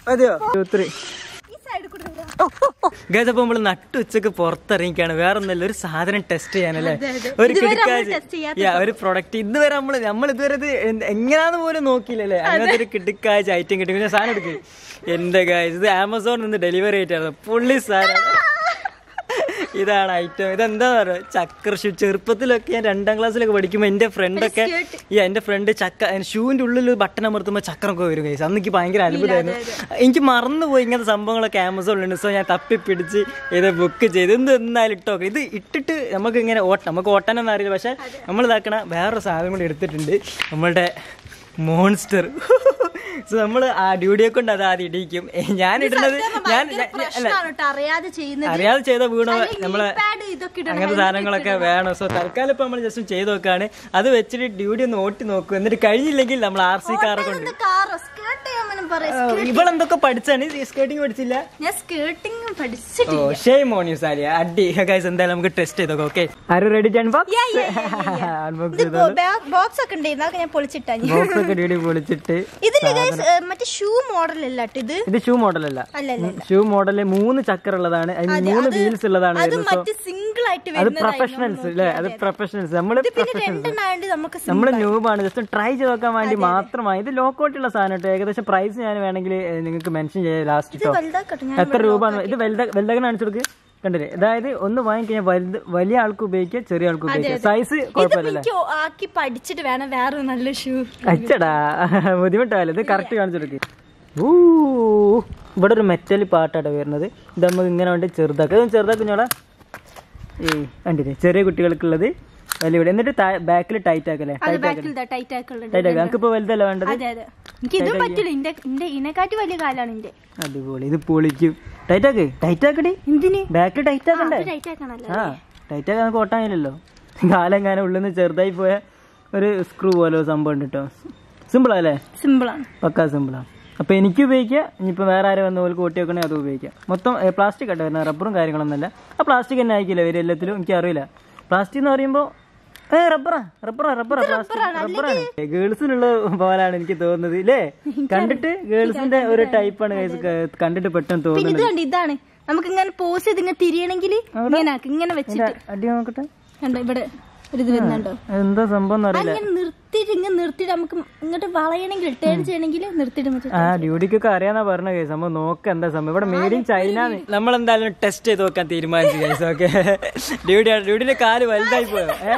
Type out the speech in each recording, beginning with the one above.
അതെയോ ത്രീ ഈ സൈഡിൽ കൂടെ വിടാം. ഗൈസ് അപ്പൊ നമ്മള് നട്ടു ഉച്ചക്ക് പുറത്തിറങ്ങിക്കാണ് വേറെ ഒന്നല്ല ഒരു സാധനം ടെസ്റ്റ് ചെയ്യാനല്ലേ അതെ, അതെ. ഒരു ഇതുവരെ നമ്മള് കിടക്കാജ് test ചെയ്യാത്ത Yeah, ഒരു പ്രൊഡക്റ്റ് ഇതുവരെ നമ്മള് നമ്മൾ ഇതുവരെ ഇത് എന്ത് എങ്ങനെയാന്ന് പോലും നോക്കിയില്ലല്ലേ അങ്ങനത്തെ ഒരു കിടക്കാജ് ഐറ്റം കിട്ടി പിന്നെ സാധനം എടുക്ക് എന്റെ ഗൈസ് ഇത് ആമസോണിൽ നിന്ന് ഡെലിവറി ആയിട്ടായിരുന്നു പുള്ളി സാധനം ഇതാണ് ഐറ്റം ഇതെന്താ പറയുക ചക്രഷു ചെറുപ്പത്തിലൊക്കെ ഞാൻ രണ്ടാം ക്ലാസ്സിലൊക്കെ പഠിക്കുമ്പോൾ എൻ്റെ ഫ്രണ്ടൊക്കെ ഈ എൻ്റെ ഫ്രണ്ട് ചക്ക ഷൂവിൻ്റെ ഉള്ളിൽ ബട്ടൺ അമർത്തുമ്പോൾ ചക്രമൊക്കെ വരും കൈസ് അന്ന് എനിക്ക് ഭയങ്കര അത്ഭുതമായിരുന്നു എനിക്ക് മറന്നുപോയി ഇങ്ങനത്തെ സംഭവങ്ങളൊക്കെ ആമസോണിലുണ്ട് സോ ഞാൻ തപ്പി പിടിച്ച് ഇത് ബുക്ക് ചെയ്ത് എന്ത് എന്നാലും ഇട്ടോ ഇത് ഇട്ടിട്ട് നമുക്ക് ഇങ്ങനെ ഓട്ട നമുക്ക് ഓട്ടാനൊന്നും അറിയില്ല പക്ഷെ നമ്മൾ ഇതാക്കണ വേറൊരു സാധനം കൂടി എടുത്തിട്ടുണ്ട് നമ്മളുടെ മോൺസ്റ്റർ സോ നമ്മൾ ആ ഡ്യൂഡിയെ കൊണ്ട് അത് ആദ്യം ഇടിക്കും ഞാൻ ഇടുന്നത് ഞാൻ ഭയങ്കര ഞാൻ- അല്ല പ്രശ്നമാണ് കേട്ടോ അറിയാതെ ചെയ്യുന്നത് അറിയാതെ ചെയ്ത വീണോ നമ്മളെ പാഡ് ഇതൊക്കെ ഇടണം അങ്ങനത്തെ സാധനങ്ങളൊക്കെ വേണം സോ തൽക്കാലം ഇപ്പൊ നമ്മൾ ജസ്റ്റ് ചെയ്ത് നോക്കാണ് അത് വെച്ചിട്ട് ഡ്യൂട്ടി ഒന്ന് ഓട്ടി നോക്കും എന്നിട്ട് കഴിഞ്ഞില്ലെങ്കിൽ നമ്മൾ ആർ സി കാറെ കൊണ്ട് കാറോ സ്കേർട്ട് ചെയ്യാൻ പറയാം ഇവളെന്തൊക്കെ പഠിച്ചാണ് സ്കേട്ടിങ് പഠിച്ചില്ല ഞാൻ സ്കേർട്ടിങ് ഓ പഠിച്ചിട്ട് ഷെയ് മോണി സാരിയ അടി ഗൈസ് എന്തായാലും നമുക്ക് ടെസ്റ്റ് ചെയ്തോക്കാം ഓക്കെ ആരും റെഡി ടു അൺബോക്സ് അൺബോക്സ് ചെയ്തോ ബോക്സ് ഒക്കെ ഉണ്ടായിരുന്നു അതൊക്കെ ഞാൻ പൊളിച്ചിട്ടാ ബോക്സ് ഒക്കെ ഡ്യൂട്ടി പൊളിച്ചിട്ട് ഇതില് guys, ഏ, മറ്റേ ഷൂ മോഡൽ അല്ല ട്ടോ ഇത് ഇത് ഷൂ മോഡലല്ല അല്ലല്ല ഷൂ മോഡല് മൂന്ന് ചക്രം ഉള്ളതാണ് അതിന് മൂന്ന് വീൽസ് ഉള്ളതാണ് അത് വരുന്നത് സോ മറ്റേ സിംഗിൾ ആയിട്ട് അത് വരുന്നതായിരുന്നു പ്രൊഫഷണൽസ് അല്ലേ അത് പ്രൊഫഷണൽസ് നമ്മള് ഇത് പിന്നെ രണ്ടെണ്ണായോണ്ട് നമുക്ക് sim- നമ്മൾ ന്യൂബാണ് ജസ്റ്റ് ട്രൈ ചെയ്ത് നോക്കാൻ വേണ്ടി മാത്രമായി ഇത് ലോ ക്വാളിറ്റി സാധനം കേട്ടോ ഏകദേശം പ്രൈസ് ഞാൻ വേണമെങ്കിൽ നിങ്ങൾക്ക് മെൻഷൻ ചെയ്യാം ലാസ്റ്റ് ഇത് കേട്ടോ വലുതാക്കട്ടെ ഞാൻ എത്ര രൂപ ഇത് വെൽദകൻ കാണിച്ചു കൊടുക്ക് കണ്ടില്ലേ അതായത് ഒന്ന് വാങ്ങിക്കഴിഞ്ഞാൽ വലുത് വലിയ ആൾക്ക് ഉപയോഗിക്കുക ചെറിയ ആൾക്ക് ഉപയോഗിക്കുക സൈസ് ഇത് കുഴപ്പമില്ലല്ലേ എനിക്ക് ആക്കി പഠിച്ചിട്ട് വേണം വേറെ നല്ല ഷൂ അച്ചടാ ബുദ്ധിമുട്ടാവില്ല ഇത് കറക്റ്റ് കാണിച്ചു കൊടുക്ക് ഊ ഇവിടെ ഒരു മെറ്റൽ പാട്ടാണ് വരുന്നത് ഇത് നമുക്ക് ഇങ്ങനെ വേണ്ടി ചെറുതാക്കുക ഇതൊന്ന് ചെറുതാക്കുഞ്ഞോളാ ഏയ് കണ്ടില്ലേ ചെറിയ കുട്ടികൾക്കുള്ളത് വലിയ ഇവിടെ എന്നിട്ട് ബാക്കിൽ ടൈറ്റ് ആക്കല്ലേ അത് ബാക്കിൽ ടൈറ്റ് ആക്കുള്ളത് ടൈറ്റ് ആക്കുക നമുക്കിപ്പോൾ വലുതല്ല വേണ്ടത് അതെ അതെ എനിക്ക് ഇതും പറ്റില്ല ഇന്റെ ഇന്റെ ഇതിനെക്കാട്ടി വലിയ കാലാണ് ഇന്റെ അടിപൊളി ഇത് പൊളിക്കും ടൈറ്റ് ആക്ക് ടൈറ്റ് ആക്കടി എന്തിന് ബാക്കിൽ ടൈറ്റ് ആക്കണ്ടേ ടൈറ്റ് ആക്കണല്ലോ ആ ടൈറ്റ് ആക്കാൻ നമുക്ക് ഓട്ടാൻ കഴിയില്ലല്ലോ കാലം എങ്ങനെ ഉള്ളിൽ നിന്ന് ചെറുതായി പോയ ഒരു സ്ക്രൂ പോലെ ഒരു സംഭവം ഉണ്ട് കേട്ടോ സിമ്പിളാ അല്ലേ സിമ്പിൾ ആണ് പക്കാ സിമ്പിളാണ് അപ്പൊ എനിക്ക് ഉപയോഗിക്കാം ഇനിയിപ്പോൾ വേറെ ആരും വന്ന് ഓൾക്ക് കൂട്ടി വെക്കണേ അത് ഉപയോഗിക്കാം മൊത്തം പ്ലാസ്റ്റിക് ആയിട്ട് വരുന്ന റബ്ബറും കാര്യങ്ങളൊന്നുമല്ല ആ പ്ലാസ്റ്റിക് തന്നെ ആയിരിക്കില്ല വരും എല്ലാത്തിലും എനിക്ക് അറിയില്ല പ്ലാസ്റ്റിക് എന്ന് പറയുമ്പോൾ ഏ റബ്ബറാ റബ്ബറാ റബ്ബറാ പ്ലാസ്റ്റിക് റബ്ബറാണ് ഗേൾസിനുള്ള പോലാണ് എനിക്ക് തോന്നുന്നത് ഇല്ലേ കണ്ടിട്ട് ഗേൾസിന്റെ ഒരു ടൈപ്പാണ് കണ്ടിട്ട് പെട്ടെന്ന് പിന്നെ തോന്നുന്നത് ഇത് കണ്ട് ഇതാണ് നമുക്ക് ഇങ്ങനെ പോസ് ചെയ്ത് ഇങ്ങനെ തിരിയണമെങ്കിൽ ഇങ്ങനെ ആക്ക്, ഇങ്ങനെ വെച്ചിട്ട് അടി നോക്കട്ടെ കണ്ടോ ഇവിടെ ഒരു ഇത് വരുന്നുണ്ടോ എന്താ സംഭവം എന്ന് അറിയില്ല അങ്ങനെ നിർത്തിയിട്ട് ഇങ്ങനെ നിർത്തിയിട്ട് നമുക്ക് ഇങ്ങോട്ട് വളയണമെങ്കിൽ ടേൺ ചെയ്യണമെങ്കിൽ നിർത്തിയിട്ട് മറ്റേ ആ ഡ്യൂട്ടിക്കൊക്കെ അറിയാന്നാ പറഞ്ഞ കേസ് സംഭവം നോക്ക എന്താ സംഭവം ഇവിടെ മെയ്ഡ് ഇൻ ചൈന നമ്മൾ എന്തായാലും ടെസ്റ്റ് ചെയ്ത് നോക്കാൻ തീരുമാനിച്ചു കേസ് ഓക്കെ ഡ്യൂട്ടി ഡ്യൂട്ടിന്റെ കാല് വലുതായി പോയോ ഏഹ്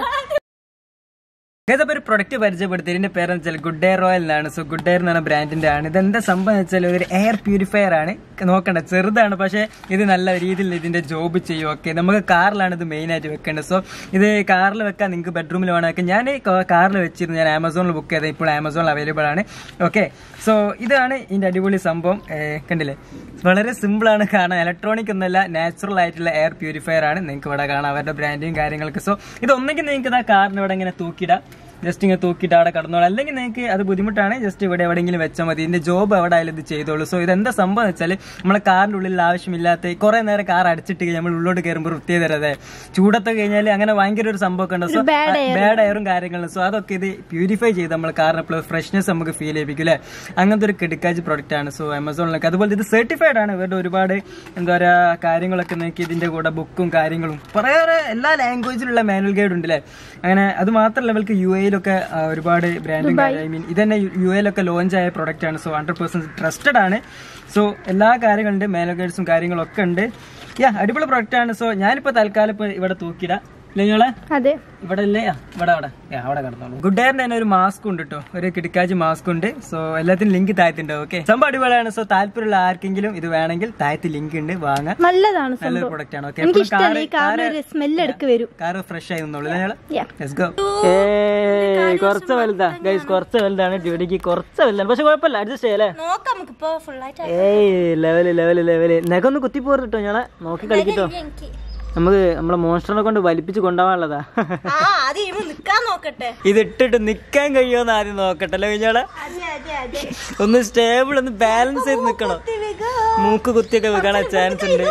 ഏതപ്പോ ഒരു പ്രൊഡക്റ്റ് പരിചയപ്പെടുത്തി ഇതിന്റെ പേരെന്ന് വെച്ചാൽ ഗുഡ് എയർ ഓയിൽ എന്നാണ് സോ ഗുഡ് എയർ എന്ന് പറഞ്ഞ ബ്രാൻഡിന്റെ ആണ് ഇതെന്താ സംഭവം എന്ന് വെച്ചാൽ ഒരു എയർ പ്യൂരിഫയർ ആണ് നോക്കണ്ട ചെറുതാണ് പക്ഷേ ഇത് നല്ല രീതിയിൽ ഇതിന്റെ ജോബ് ചെയ്യും ഓക്കെ നമുക്ക് കാറിലാണ് ഇത് മെയിൻ ആയിട്ട് വെക്കേണ്ടത് സോ ഇത് കാറിൽ വെക്കാൻ നിങ്ങൾക്ക് ബെഡ്റൂമിൽ വേണം വെക്കാൻ ഞാൻ കാറിൽ വെച്ചിരുന്നു ഞാൻ ആമസോണിൽ ബുക്ക് ചെയ്തത് ഇപ്പോൾ ആമസോണിൽ അവൈലബിൾ ആണ് ഓക്കെ സോ ഇതാണ് ഇതിന്റെ അടിപൊളി സംഭവം ഏ, കണ്ടില്ലേ വളരെ സിമ്പിൾ ആണ് കാണാൻ ഇലക്ട്രോണിക് ഒന്നല്ല നാച്ചുറൽ ആയിട്ടുള്ള എയർ പ്യൂരിഫയർ ആണ് നിങ്ങൾക്ക് ഇവിടെ കാണാം അവരുടെ ബ്രാൻഡും കാര്യങ്ങളൊക്കെ സോ ഇത് ഒന്നെങ്കിൽ നിങ്ങൾക്ക് ഇതാ കാറിന് ഇവിടെ ഇങ്ങനെ തൂക്കിയിടാം ജസ്റ്റ് ഇങ്ങനെ തൂക്കിയിട്ട് അവിടെ കടന്നോളൂ അല്ലെങ്കിൽ നിങ്ങൾക്ക് അത് ബുദ്ധിമുട്ടാണ് ജസ്റ്റ് ഇവിടെ എവിടെയെങ്കിലും വെച്ചാൽ മതി ഇതിന്റെ ജോബ് എവിടെ ആയാലും ഇത് ചെയ്തോളൂ സോ ഇതെന്താ സംഭവം എന്ന് വെച്ചാൽ നമ്മളെ കാറിന്റെ ഉള്ളിൽ ആവശ്യമില്ലാത്ത കുറെ നേരം കാർ അടിച്ചിട്ട് നമ്മൾ ഉള്ളോട്ട് കയറുമ്പോൾ വൃത്തിയെ തരതെ ചൂടത്ത് കഴിഞ്ഞാൽ അങ്ങനെ ഭയങ്കര ഒരു സംഭവമൊക്കെ ഉണ്ട് സോ ബാഡ് എയറും കാര്യങ്ങളും സോ അതൊക്കെ ഇത് പ്യൂരിഫൈ ചെയ്ത് നമ്മൾ കാറിന് എപ്പോഴും ഫ്രഷ്നെസ് നമുക്ക് ഫീൽ ചെയ്യിപ്പിക്കും അല്ലേ അങ്ങനത്തെ ഒരു കിടക്കാജ് പ്രോഡക്റ്റ് ആണ് സോ ആമസോണിലൊക്കെ അതുപോലെ ഇത് സർട്ടിഫൈഡ് ആണ് ഇവരുടെ ഒരുപാട് എന്താ പറയാ കാര്യങ്ങളൊക്കെ നോക്കി ഇതിന്റെ കൂടെ ബുക്കും കാര്യങ്ങളും കുറേ എല്ലാ ലാംഗ്വേജിലുള്ള മാനുവൽ ഗൈഡ് ഉണ്ട് അല്ലേ അങ്ങനെ അത് മാത്രമല്ല ഇവർക്ക് യു എയിലൊക്കെ ആ, ഒരുപാട് ബ്രാൻഡും ഐ മീൻ ഇതന്നെ യു എയിലൊക്കെ ലോഞ്ച് ആയ പ്രോഡക്റ്റ് ആണ് സോ ഹൺഡ്രഡ് പെർസെന്റ് ട്രസ്റ്റഡ് ആണ് സോ എല്ലാ കാര്യങ്ങളുണ്ട് മാനുവൽ ഗൈഡ്സും കാര്യങ്ങളൊക്കെ ഉണ്ട് യാ അടിപൊളി പ്രോഡക്റ്റ് ആണ് സോ ഞാനിപ്പോ തൽക്കാലം ഇപ്പൊ ഇവിടെ തൂക്കിടാം നിങ്ങളെ അതെ ഇവിടെ ഇല്ലേ ആ, ഇവിടെ അവിടെ ആ, അവിടെ കിടന്നോളൂ ഗുഡ് എയറിന്റെ തന്നെ ഒരു മാസ്ക് ഉണ്ട് കേട്ടോ ഒരു കിടക്കാജ് മാസ്ക് ഉണ്ട് സോ എല്ലാത്തിനും ലിങ്ക് താഴത്തുണ്ടാവും ഓക്കെ സംഭവം അടിപൊളിയാണ് സോ താല്പര്യമുള്ള ആർക്കെങ്കിലും ഇത് വേണമെങ്കിൽ താഴത്ത് ലിങ്ക് ഉണ്ട് വാങ്ങാം നല്ലതാണ് നല്ലൊരു പ്രൊഡക്റ്റ് ആണ് ഓക്കെ എനിക്ക് ഇഷ്ടമല്ല ഈ കാറിന് ഒരു സ്മെല്ല് എടുക്ക് വരും കാറ് ഫ്രഷ് ആയി നിന്നോളൂ ഞങ്ങള് Yeah. ലെറ്റ്സ് ഗോ കുറച്ച് വലുതാ ഗൈസ് കുറച്ച് വലുതാണ് ഡ്യൂട്ടിക്ക് കുറച്ച് വലുതാണ് പക്ഷെ കുഴപ്പമില്ല അഡ്ജസ്റ്റ് ചെയ്യല്ലേ നോക്കാം നമുക്ക് ഇപ്പൊ ഫുൾ ആയിട്ട് ഏയ് ലെവല് ലെവല് ലെവല് നെക്കൊന്ന് കുത്തി പോറിട്ടോ ഞങ്ങളെ നോക്കി കളിക്കട്ടോ എനിക്ക് നമുക്ക് നമ്മളെ മോൺസ്റ്ററിനെ കൊണ്ട് വലിപ്പിച്ച് കൊണ്ടുപോകാനുള്ളതാ ആ അത് ഇവ നിക്കാൻ നോക്കട്ടെ ഇത് ഇട്ടിട്ട് നിക്കാൻ കഴിയുമോന്ന് ആദ്യം നോക്കട്ടെ അല്ലേ കുഞ്ഞോളെ അതെ അതെ അതെ ഒന്ന് സ്റ്റേബിൾ ഒന്ന് ബാലൻസ് ചെയ്ത് നിക്കണം മൂക്ക് കുത്തിയൊക്കെ വെക്കാനുള്ള ചാൻസ് ഉണ്ട്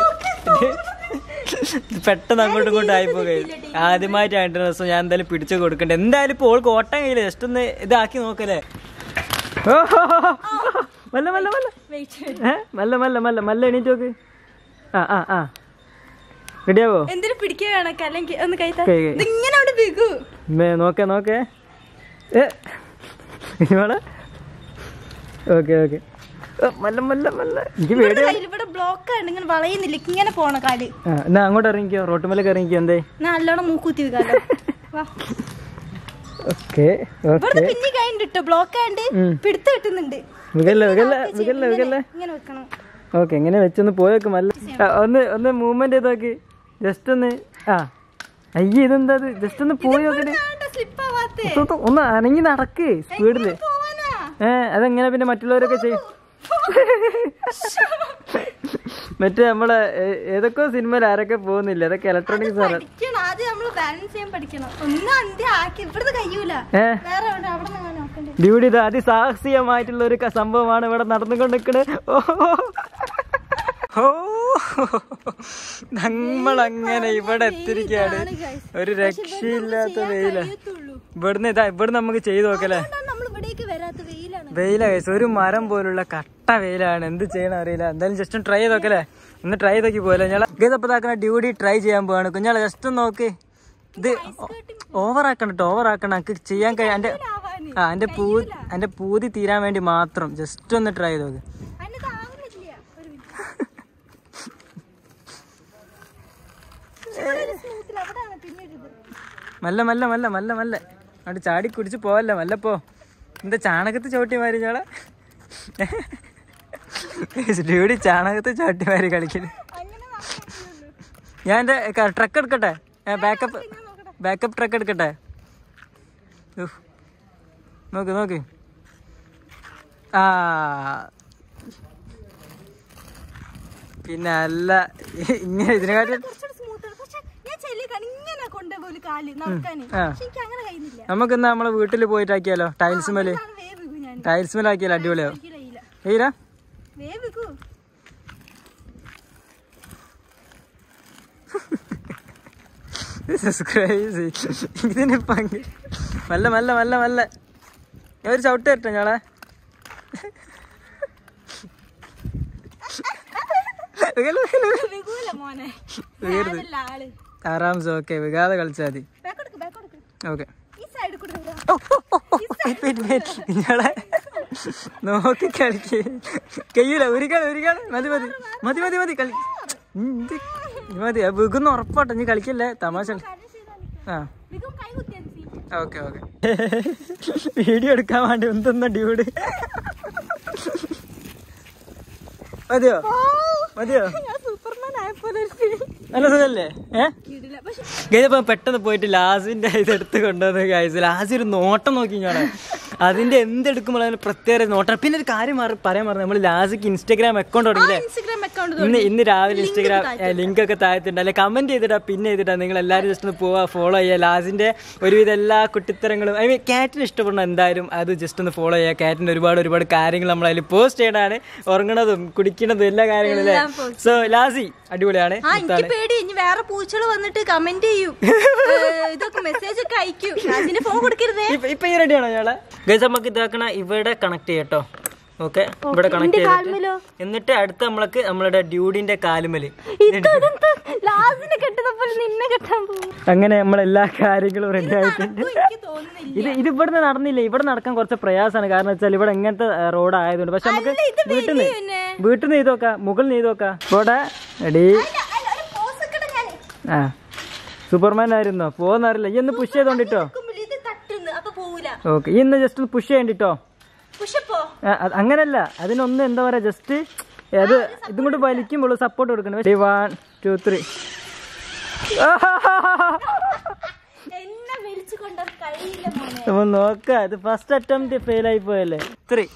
പെട്ടെന്ന് അങ്ങോട്ടും ഇങ്ങോട്ടും ആയിപ്പോയി ആദ്യമായിട്ടായിട്ട് ദിവസം ഞാൻ എന്തായാലും പിടിച്ചു കൊടുക്കണ്ടേ എന്തായാലും ഇപ്പോൾ ഓൾക്ക് ഓട്ടം കഴിയില്ല ജസ്റ്റ് ഒന്ന് ഇതാക്കി നോക്കല്ലേ മല്ല മല്ല മല്ല വെയിറ്റ് ഏ മല്ല മല്ല മല്ല മല്ല എണീറ്റ് നോക്ക് ആ ആ ആ റെഡിയാവോ എന്തിനു പിടിക്കുക കണക്ക് അല്ലെങ്കിൽ ഒന്ന് കൈത്താ കൈ, കൈ. ഇതിങ്ങനെ അവിടെ വികു മേ നോക്കേ നോക്കേ ഏ ഇവളെ ഓക്കെ ഓക്കെ മല്ല മല്ല മല്ല എനിക്ക് പേടി കയ്യിൽ ഇവിടെ ബ്ലോക്ക് ആണ് ഇങ്ങനെ വളയുന്നില്ല ഇങ്ങനെ പോണ കാല് ആ എന്നാ അങ്ങോട്ട് ഇറങ്ങിക്കോ റോട്ടുമലക്ക് ഇറങ്ങിക്കോ എന്തേ നല്ലോണം മൂക്കുത്തി വികാലോ വാ ഓക്കെ ഇവിടെ ഓക്കെ പിന്നെ കഴിഞ്ഞിട്ടോ ബ്ലോക്ക് ആയിട്ട് ഉം. പിടുത്തം കിട്ടുന്നുണ്ട് വികല്ല വികല്ല വികല്ല വികല്ല ഇങ്ങനെ വെക്കണം ഓക്കെ എങ്ങനെ വെച്ചൊന്ന് പോയേക്ക് മല്ല ആ, ഒന്ന് ഒന്ന് മൂവ്മെന്റ് ചെയ്ത് നോക്ക് ജസ്റ്റ് ഒന്ന് ആ അയ്യേ ഇതെന്താ ജസ്റ്റ് ഒന്ന് പോയി നോക്കട്ടെ സ്ലിപ്പ് ആവാത്തേ തൊ- തൊ- ഒന്ന് അനങ്ങി നടക്ക് സ്പീഡില് പോവാനാ ഏ അതെങ്ങനെ പിന്നെ മറ്റുള്ളവരൊക്കെ ചെയ്യും മറ്റേ നമ്മളെ ഏ- ഏതൊക്കെയോ സിനിമയിൽ ആരൊക്കെ പോകുന്നില്ല അതൊക്കെ ഇലക്ട്രോണിക്സ് ആണ് പഠിക്കണം ആദ്യം നമ്മൾ ബാലൻസ് ചെയ്യാൻ പഠിക്കണം ഒന്നും അന്ത്യ ആക്കി ഇവിടുന്ന് കഴിയൂല ഏ വേറെ എവിടെ അവിടെ നിന്ന് നോക്കണ്ടേ ഡ്യൂടി ഇത് അതിസാഹസികമായിട്ടുള്ള ഒരു ക- സംഭവമാണ് ഇവിടെ നടന്നുകൊണ്ടിരിക്കുന്നത് ഓ ഓ നമ്മളങ്ങനെ ഇവിടെ എത്തിരിക്കാണ് ഒരു രക്ഷയില്ലാത്ത വെയില ഇവിടുന്ന് ഇതാ ഇവിടുന്ന് നമുക്ക് ചെയ്തു നോക്കല്ലേ നമ്മൾ ഇവിടേക്ക് വരാത്ത വെയിലാണ് വെയില കൈസ് ഒരു മരം പോലുള്ള കട്ട വെയിലാണ് എന്ത് ചെയ്യണം അറിയില്ല എന്തായാലും ജസ്റ്റ് ട്രൈ ചെയ്ത് നോക്കല്ലേ ഒന്ന് ട്രൈ ചെയ്ത് നോക്കി പോലെ ഞങ്ങളെ ഗൈസ് അപ്പൊ ഇതാക്കണ ഡ്യൂട്ടി ട്രൈ ചെയ്യാൻ പോവാണ് കുഞ്ഞാളെ ജസ്റ്റ് ഒന്ന് നോക്ക് ഇത് ഓവർ ആക്കണം കേട്ടോ ഓവർ ആക്കണം എനിക്ക് ചെയ്യാൻ കഴിയാൻ എന്റെ ആ എന്റെ പൂ എന്റെ പൂതി തീരാൻ വേണ്ടി മാത്രം ജസ്റ്റ് ഒന്ന് ട്രൈ ചെയ്ത് നോക്ക് അതിന് താങ്ങുന്നില്ല ഒരു സ്മൂത്തിൽ അവിടെയാണ് പിന്നീട് മല്ല മല്ല മല്ല മല്ല മല്ല അവിടെ ചാടി കുടിച്ച് പോവല്ല മല്ല പോ എന്താ ചാണകത്ത് ചവിട്ടി മാറി ഞങ്ങളെ ഡ്യൂടി ചാണകത്ത് ചവിട്ടി മാറി കളിക്കല് അങ്ങനെ നടക്കുള്ളൂ. ഞാൻ എന്റെ ട്രക്ക് എടുക്കട്ടെ ബാക്കപ്പ് ബാക്കപ്പ് ട്രക്ക് എടുക്കട്ടെ ഉഫ്. നോക്ക് നോക്ക് ആ പിന്നെ അല്ല ഇങ്ങനെ ഇതിനെക്കാട്ടും കുറച്ചുകൂടി സ്മൂത്ത് ആണ് പക്ഷെ ഞാൻ ചെല്ലിക്കാണ് ഇങ്ങനെ കൊണ്ടുപോയി കാല് നടക്കാന് ആ. പക്ഷെ എനിക്ക് അങ്ങനെ കഴിയുന്നില്ല നമുക്കിന്ന് നമ്മളെ വീട്ടിൽ പോയിട്ടാക്കിയാലോ ടൈൽസ് മേല് അതാണ് വേ വികു ഞാൻ ടൈൽസ് മേലാക്കിയാലോ അടിപൊളിയാവും എനിക്ക് കഴിയില്ല ഏയ്രാ വേ വികു This is crazy. ഇതിന് പങ്ക് മല്ല മല്ല മല്ല മല്ല ഞാൻ ഒരു ചവിട്ട് തരട്ടെ ഞങ്ങളെ വികൂല മോനെ വീർത്. ഞാനല്ല ആള് ആറാംസ് ഓക്കെ വികാതെ കളിച്ചാൽ മതി ബാക്ക് കൊടുക്ക് ബാക്ക് കൊടുക്ക് ഓക്കെ ഈ സൈഡ് കൂടെ വിടാം. പിന്നെ നിങ്ങളെ നോക്കി കളിക്ക് കയ്യൂല ഒരു കളി ഒരു കളി മതി മതി മതി മതി മതി കളി ഉം, ഇത് മതി വികുന്ന ഉറപ്പാട്ടോ നീ കളിക്കല്ലേ തമാശ കളി. കാര്യം ചെയ്താ നിക്ക്. ആ വികു കൈ കുത്തിയാ മതി. ഓക്കെ ഓക്കെ വീഡിയോ എടുക്കാൻ വേണ്ടി എന്തെന്ന ഡ്യൂഡ് മതിയോ മതിയോ ഞാൻ സൂപ്പർമാൻ ആയപ്പോലെ ഒരു feel. നല്ല സുഖല്ലേ ഏഹ് കിടിലം. പക്ഷെ ഗൈസ് പെട്ടെന്ന് പോയിട്ട് ലാസിന്റെ ഇത് എടുത്ത് കൊണ്ടുവന്ന് ഗൈസ് ലാസി ഒരു നോട്ടം നോക്കി ഞാൻ അതിന്റെ എന്തെടുക്കുമ്പോൾ അതിന് പ്രത്യേക നോട്ടം പിന്നെ ഒരു കാര്യം മാറി പറയാൻ പറഞ്ഞു നമ്മൾ ലാസിക്ക് ഇൻസ്റ്റാഗ്രാം അക്കൗണ്ട് തുടങ്ങിയില്ലേ ഇൻസ്റ്റഗ്രാം അക്കൗണ്ട് ഇന്ന് ഇന്ന് രാവിലെ ഇൻസ്റ്റാഗ്രാം ലിങ്ക് ഒക്കെ താഴത്തുണ്ട് അല്ലെ കമന്റ് ചെയ്തിട്ടാ പിന്നെ ചെയ്തിട്ടാ നിങ്ങൾ എല്ലാവരും ജസ്റ്റ് ഒന്ന് പോവാ ഫോളോ ചെയ്യുക ലാസിന്റെ ഒരുവിധ എല്ലാ കുട്ടിത്തരങ്ങളും ഐ മീൻ കാറ്റിന് ഇഷ്ടപ്പെടുന്ന എന്തായാലും അത് ജസ്റ്റ് ഒന്ന് ഫോളോ ചെയ്യുക കാറ്റിന്റെ ഒരുപാട് ഒരുപാട് കാര്യങ്ങൾ നമ്മൾ അതിൽ പോസ്റ്റ് ചെയ്യണതാണ് ഉറങ്ങണതും കുടിക്കണതും എല്ലാ കാര്യങ്ങളും അല്ലേ സോ ലാസി അടിപൊളിയാണ് ആ എനിക്ക് പേടി ഇനി വേറെ പൂച്ചകൾ വന്നിട്ട് കമന്റ് ചെയ്യും ഏ, ഇതൊക്കെ മെസ്സേജ് ഒക്കെ അയക്കും അതിന് ഫോൺ കൊടുക്കരുതേ ഇപ്പൊ ഇപ്പൊ ഈ റെഡിയാണോ ഞങ്ങളെ ഗൈസ് നമുക്ക് ഇതാക്കണ ഇവിടെ കണക്ട് ചെയ്യട്ടോ ഓക്കെ ഇവിടെ കണക്ട് ചെയ്തിട്ട് കാൽമലോ? എന്നിട്ട് അടുത്ത നമ്മൾക്ക് നമ്മളുടെ ഡ്യൂഡിന്റെ കാലുമല് ലാസ്റ്റിനെ കെട്ടുന്നപ്പോൾ നിന്നെ കെട്ടാൻ പോകും അങ്ങനെ നമ്മളെല്ലാ കാര്യങ്ങളും റെഡി ആയിട്ടുണ്ട് എനിക്ക് തോന്നുന്നില്ല ഇത് ഇത് ഇവിടുന്ന് നടന്നില്ല ഇവിടെ നടക്കാൻ കുറച്ച് പ്രയാസമാണ് കാരണം വെച്ചാൽ ഇവിടെ ഇങ്ങനത്തെ റോഡ് ആയതുകൊണ്ട് പക്ഷെ നമുക്ക് അല്ല, ഇത് വീട്ടിൽ നിന്ന് വലിയ പിന്നെ. വീട്ടിൽ നിന്ന് ചെയ്ത് നോക്കാം മുകളിൽ ചെയ്ത് നോക്കാം ഇവിടെ എടീ അല്ല, അല്ല, ഒരു pose ഒക്കെ ഇടാം ഞാൻ. ആ സൂപ്പർമാൻ ആയിരുന്നോ പോകുന്നറിയില്ല ഈ ഒന്ന് പുഷ് ചെയ്തോണ്ടിട്ടോ നോക്കുമ്പോൾ ഇത് തട്ടുന്നു അപ്പൊ പോവൂല ഓക്കെ ഈ ഒന്ന് ജസ്റ്റ് ഒന്ന് പുഷ് ചെയ്യണ്ടിട്ടോ പുഷപ്പോ ആ, അത് അങ്ങനല്ല അതിനൊന്ന് എന്താ പറയാ ജസ്റ്റ് അത് ഇതും കൂടി വലിക്കുമ്പോൾ സപ്പോർട്ട് കൊടുക്കണം വൺ ടു ത്രീ എന്നെ വിളിച്ചു കൊണ്ടാൽ കഴിയില്ല മോനെ അപ്പൊ നോക്ക ഇത് ഫസ്റ്റ് അറ്റംപ്റ്റ് ഫെയിൽ ആയി പോയല്ലേ ത്രീ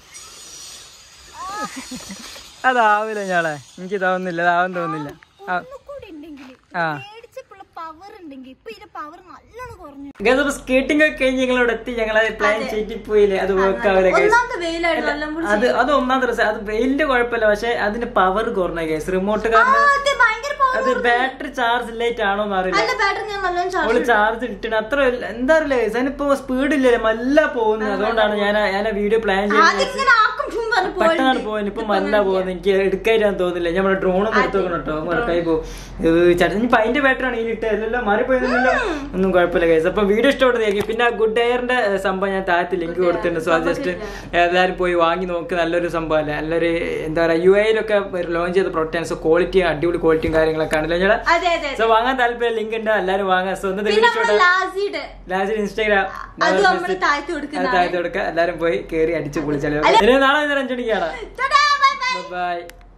അതാവില്ല ഞാളെ എനിക്ക് ഇതാവുന്നില്ല ഇതാവാൻ തോന്നുന്നില്ല ആ, ഒന്നുകൂടി ഉണ്ടെങ്കിൽ ആ മേടിച്ചപ്പോഴുള്ള പവർ ഉണ്ടെങ്കിൽ ഇപ്പൊ ഇതിന്റെ പവർ നല്ലോണം കുറഞ്ഞു സ്കേട്ടിംഗ് ഒക്കെ കഴിഞ്ഞ് ഞങ്ങളോട് എത്തി ഞങ്ങൾ അത് പ്ലാൻ ചെയ്തിട്ട് പോയില്ലേ അത് വർക്ക് ആവില്ല guys. ഒന്നാമത്തെ വെയിലായിരുന്നു നല്ല അത് അത് ഒന്നാം ദിവസം അത് വെയിലിന്റെ കുഴപ്പമില്ല പക്ഷെ അതിന് പവർ കുറഞ്ഞ കേസ് റിമോട്ട് കാരണം അത് ഭയങ്കര power. അത് ബാറ്ററി ചാർജ് ലേറ്റ് ആണോ എന്ന് അറിയില്ല നല്ല ബാറ്ററി ഞാൻ നല്ലോണം ചാർജ് അവള് ചാർജ് ഇട്ടിട്ട് അത്ര ഇല്ല- എന്താ അറിയില്ല അതിനിപ്പോ സ്പീഡ് ഇല്ലല്ലേ മല്ല പോകുന്നത് അതുകൊണ്ടാണ് ഞാൻ ഞാൻ വീഡിയോ പ്ലാൻ ചെയ്യുന്നത് അതിങ്ങനെ ആക്കും ചുമ്മാ പറഞ്ഞു പെട്ടെന്നാണ് പോകുന്നത് ഇപ്പൊ മല്ല പോകുന്നത് എനിക്ക് എടുക്കായിട്ടാന്ന് തോന്നില്ല ഞാൻ ഡ്രോൺ എടുത്തു നോക്കണം കേട്ടോ മറക്കായി പോകും ചേട്ടൻ ഇപ്പൊ അതിന്റെ ബാറ്ററാണ് ഈ ഇട്ട് അല്ലല്ലോ മാറിപ്പോയതൊന്നുമില്ല ഒന്നും കുഴപ്പമില്ല കേസ് അപ്പൊ വീഡിയോ ഇഷ്ടപ്പെട്ടത് നോക്കി പിന്നെ ഗുഡ് എയറിന്റെ സംഭവം ഞാൻ താഴത്ത് ലിങ്ക് കൊടുത്തിട്ടുണ്ട് സോ ജസ്റ്റ് എല്ലാവരും പോയി വാങ്ങി നോക്ക് നല്ലൊരു സംഭവം അല്ലേ നല്ലൊരു എന്താ പറയാ യു എയിലൊക്കെ ലോഞ്ച് ചെയ്ത പ്രൊട്ടക്റ്റ് സോ ക്വാളിറ്റി അടിപൊളി ക്വാളിറ്റിയും കാര്യങ്ങളൊക്കെ ആണല്ലോ ചേട്ടാ അതെ അതെ സോ വാങ്ങാൻ താല്പര്യം ലിങ്ക് ഉണ്ട് എല്ലാവരും വാങ്ങാൻ സോ ഒന്ന് പിന്നെ വീഡിയോ നമ്മള് ഇഷ്ടപ്പെട്ട ലാസിയുടെ ലാസ്റ്റ് ഇൻസ്റ്റാഗ്രാം അത് നമ്മള് താഴ്ത്തി കൊടുക്കുന്നതാണ്. താഴ്ത്തി കൊടുക്കുക എല്ലാരും പോയി കേറി അടിച്ച് പൊളിച്ചാലോ അല്ല- ഇനി നാളെ അഞ്ചു മണിക്കാണ് ടാറ്റാ, ബൈ ബൈ ബൈ